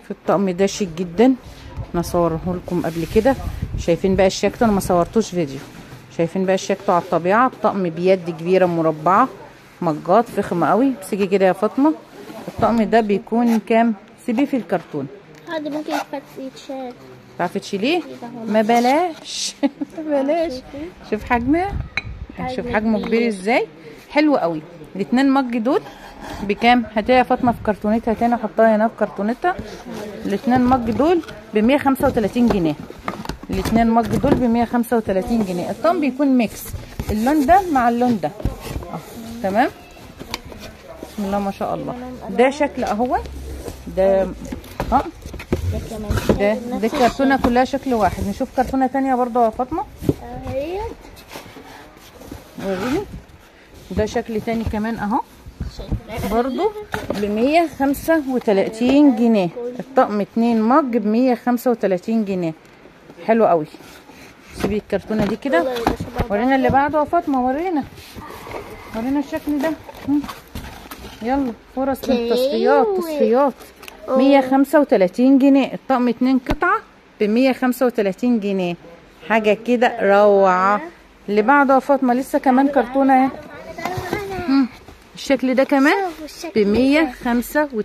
في الطقم ده شيك جدا انا صوره لكم قبل كده شايفين بقى الشكل انا ما صورتوش فيديو شايفين بقى الشكل على الطبيعه الطقم بيد كبيره مربعه مجات فخمه قوي امسكي كده يا فاطمه الطقم ده بيكون كام سيبيه في الكرتون هذا ممكن يتفت- يتشال تعرفي تشيليه ما بلاش ما بلاش شوف حجمها شوف حجمه كبير ازاي حلو قوي الاتنين مج دول بكام هاتيها يا فاطمه في كرتونتها تاني حطها هنا في كرتونتها الاتنين مج دول ب 135 جنيه الاتنين مج دول ب 135 جنيه الطقم بيكون ميكس اللون ده مع اللون ده اه تمام بسم الله ما شاء الله ده شكل اهو ده اه ده كمان ده شال دي نفس الكرتونه كلها شكل واحد نشوف كرتونه تانية برضه يا فاطمه الشال. هي وريني ده شكل تاني كمان اهو شايفة؟ برضه ب 135 جنيه الطقم اتنين مج ب 135 جنيه حلو قوي سيبي الكرتونه دي كده والله ده شبه ورينا اللي بعده يا فاطمه ورينا ورينا الشكل ده هم. يلا فرص للتصفيات تصفيات 135 جنيه الطقم اتنين قطعه ب 135 جنيه حاجه كده روعه اللي بعده يا فاطمه لسه كمان كرتونه اهي هم. الشكل ده كمان ب 135